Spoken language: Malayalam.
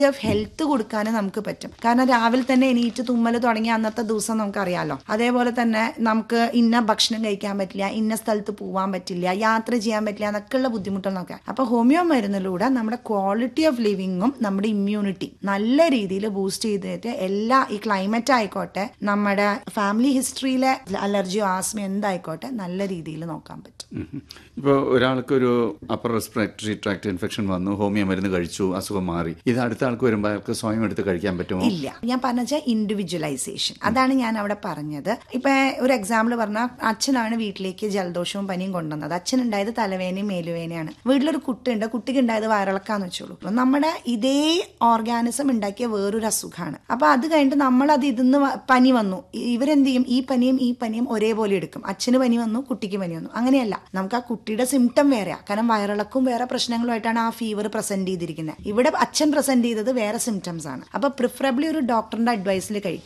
ഓഫ് ഹെൽത്ത് കൊടുക്കാനും നമുക്ക് പറ്റും കാരണം രാവിലെ തന്നെ എണീറ്റ് തുമ്മൽ തുടങ്ങിയ അന്നത്തെ ദിവസം നമുക്കറിയാലോ അതേപോലെ തന്നെ നമുക്ക് ഇന്ന ഭക്ഷണം കഴിക്കാൻ പറ്റില്ല ഇന്ന സ്ഥലത്ത് പോകാൻ പറ്റില്ല യാത്ര ചെയ്യാൻ പറ്റില്ല എന്നൊക്കെയുള്ള ബുദ്ധിമുട്ടുകൾ നോക്കാം അപ്പൊ ഹോമിയോ മരുന്നിലൂടെ നമ്മുടെ ക്വാളിറ്റി ഓഫ് ലിവിങ്ങും നമ്മുടെ ഇമ്മ്യൂണിറ്റി നല്ല രീതിയിൽ ബൂസ്റ്റ് ചെയ്തിട്ട് എല്ലാ ഈ ക്ലൈമറ്റ് ആയിക്കോട്ടെ നമ്മുടെ ഫാമിലി ഹിസ്റ്ററിയിലെ അലർജിയോ ആസ്മയോ എന്തായിക്കോട്ടെ നല്ല രീതിയിൽ നോക്കാൻ പറ്റും ഇപ്പോൾ ഒരാൾക്കൊരു അപ്പർ റെസ്പിറേറ്ററി ട്രാക്ട് ഇൻഫെക്ഷൻ വന്നു ഹോമിയോ മരുന്ന് കഴിച്ചു അസുഖം മാറി ഇത് അടുത്ത ആൾക്ക് വരുമ്പോൾ അയാൾക്ക് സ്വയം എടുത്ത് കഴിക്കാൻ പറ്റുമോ ഇല്ല ഞാൻ പറഞ്ഞ ഇൻഡിവിജ്വലൈസേഷൻ അതാണ് ഞാൻ അവിടെ പറഞ്ഞത് ഇപ്പൊ ഒരു എക്സാമ്പിൾ പറഞ്ഞാൽ അച്ഛനാണ് വീട്ടിലേക്ക് ജലദോഷവും പനിയും കൊണ്ടുവന്നത് അച്ഛൻ ഉണ്ടായത് തലവേനയും മേലുവേനയാണ് വീട്ടിലൊരു കുട്ടിയുണ്ട് കുട്ടിക്ക് ഉണ്ടായത് വയറിളക്കാന്ന് വെച്ചോളൂ അപ്പൊ നമ്മുടെ ഇതേ ഓർഗാനിസം ഉണ്ടാക്കിയ വേറൊരു അസുഖമാണ് അപ്പൊ അത് കഴിഞ്ഞിട്ട് നമ്മൾ അത് ഇതിന്ന് വ- പനി വന്നു ഇ- ഇവരെന്ത് ചെയ്യും ഈ പനിയും ഈ പനിയും ഒരേപോലെ എടുക്കും അച്ഛന് പനി വന്നു കുട്ടിക്ക് പനി വന്നു അങ്ങനെയല്ല നമുക്ക് ആ കുട്ടിയുടെ സിംറ്റം വേറെയാ കാരണം വയറിളക്കും വേറെ പ്രശ്നങ്ങളുമായിട്ടാണ് ആ ഫീവർ പ്രസന്റ് ചെയ്തിരിക്കുന്നത് ഇവിടെ അച്ഛൻ പ്രസന്റ് ചെയ്തത് വേറെ സിംറ്റംസ് ആണ് അപ്പൊ പ്രിഫറബിളി ഒരു ഡോക്ടറിന്റെ അഡ്വൈസിൽ കഴിക്കുക